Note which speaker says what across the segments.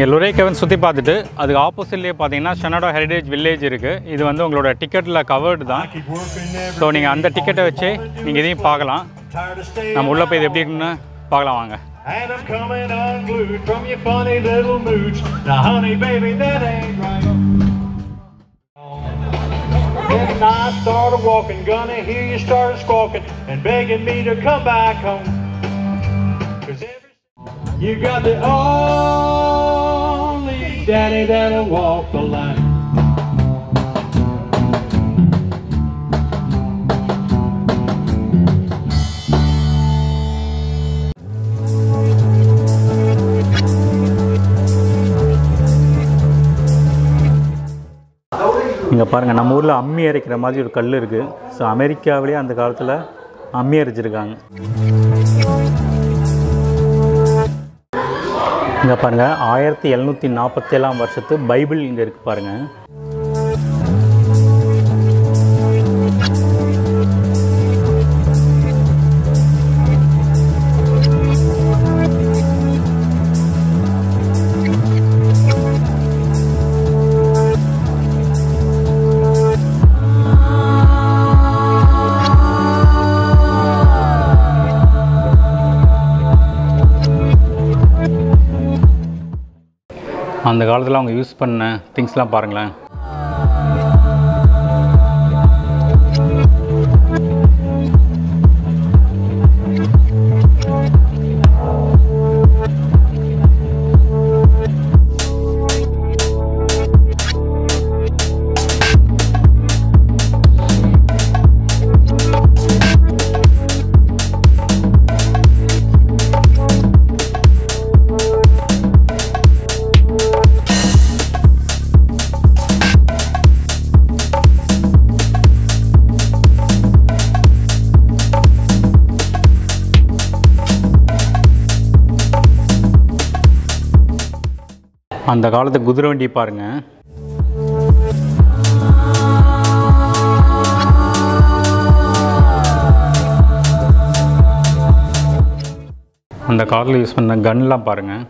Speaker 1: நீங்கள் லுரே கெவன் சுற்றி பார்த்துட்டு அதுக்கு ஆப்போசிட்லேயே பார்த்தீங்கன்னா ஷெனடோ ஹெரிடேஜ் வில்லேஜ் இருக்குது இது வந்து உங்களோட டிக்கெட்டில் கவர்டு தான்
Speaker 2: Keep working every
Speaker 1: ஸோ நீங்கள் அந்த டிக்கெட்டை வச்சு நீங்கள் இதையும் பார்க்கலாம்
Speaker 2: tired of staying.
Speaker 1: நம்ம உள்ளே போய் இது எப்படி இருக்குன்னு பார்க்கலாம் வாங்க
Speaker 2: And I'm coming unglued from your funny little moods. Now, honey, baby, that ain't right. Then I started walking, gonna hear you started squawking and begging me to come back home. Cause every you got the only daddy that'll walk the line.
Speaker 1: இங்கே பாருங்கள் நம்ம ஊரில் அம்மி அரைக்கிற மாதிரி ஒரு கல் இருக்குது ஸோ அமெரிக்காவிலேயே அந்த காலத்தில் அம்மி அரைச்சிருக்காங்க இங்கே பாருங்கள் ஆயிரத்தி எழுநூற்றி நாற்பத்தேழாம் வருஷத்து பைபிள் இங்கே இருக்குது பாருங்கள் அந்த காலத்தில் அவங்க யூஸ் பண்ண திங்ஸ்லாம் பாருங்களேன் அந்த காலத்து குதிரை வண்டி பாருங்கள் அந்த காரில் யூஸ் பண்ண கன்லாம் பாருங்கள்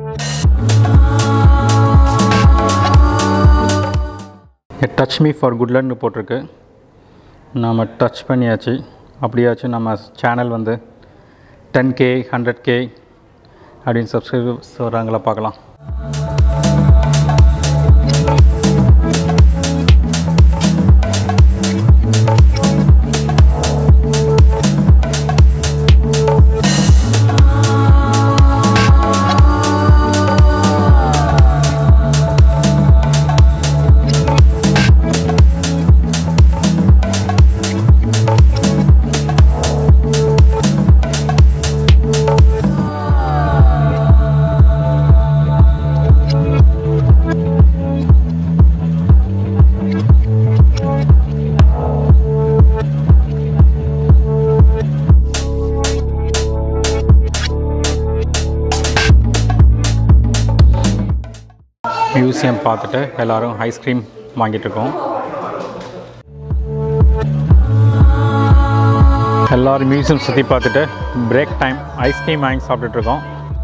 Speaker 1: டச் மீ ஃபார் குட்லன்னு போட்டிருக்கு நாம் டச் பண்ணியாச்சு அப்படியாச்சும் நம்ம சேனல் வந்து டென் கே ஹண்ட்ரட் கே அப்படின்னு சப்ஸ்கிரைபர்ஸ் வராங்களா பார்க்கலாம் மியூசியம் பார்த்துட்டு எல்லோரும் ஐஸ்கிரீம் வாங்கிட்டு இருக்கோம் எல்லோரும் மியூசியம் சுற்றி பார்த்துட்டு பிரேக் டைம் ஐஸ்கிரீம் வாங்கி சாப்பிட்டுட்டு இருக்கோம்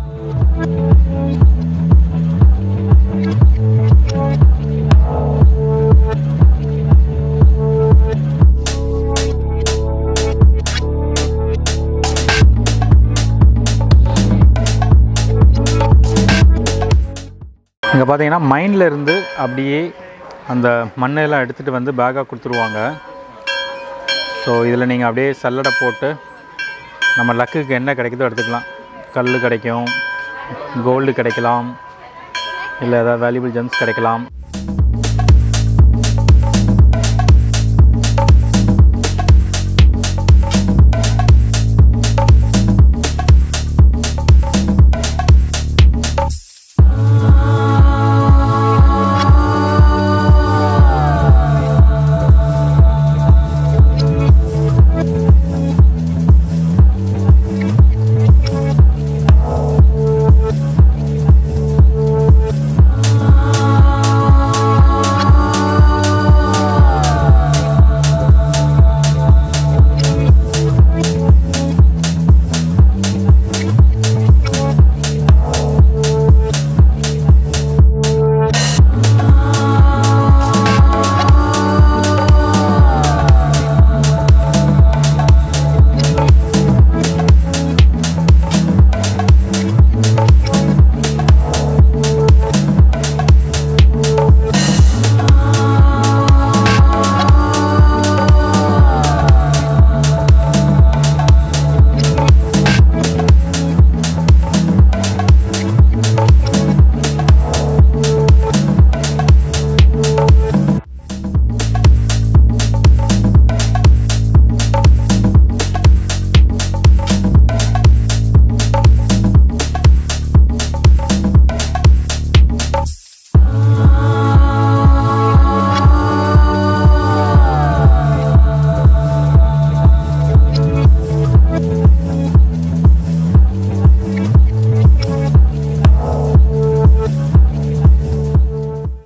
Speaker 1: இங்கே பார்த்தீங்கன்னா மைண்டில் இருந்து அப்படியே அந்த மண்ணெல்லாம் எடுத்துகிட்டு வந்து பேக்காக கொடுத்துருவாங்க ஸோ இதில் நீங்கள் அப்படியே சல்லடை போட்டு நம்ம லக்குக்கு என்ன கிடைக்குதோ எடுத்துக்கலாம் கல் கிடைக்கும் கோல்டு கிடைக்கலாம் இல்லை ஏதாவது வேல்யூபிள் ஜெம்ஸ் கிடைக்கலாம்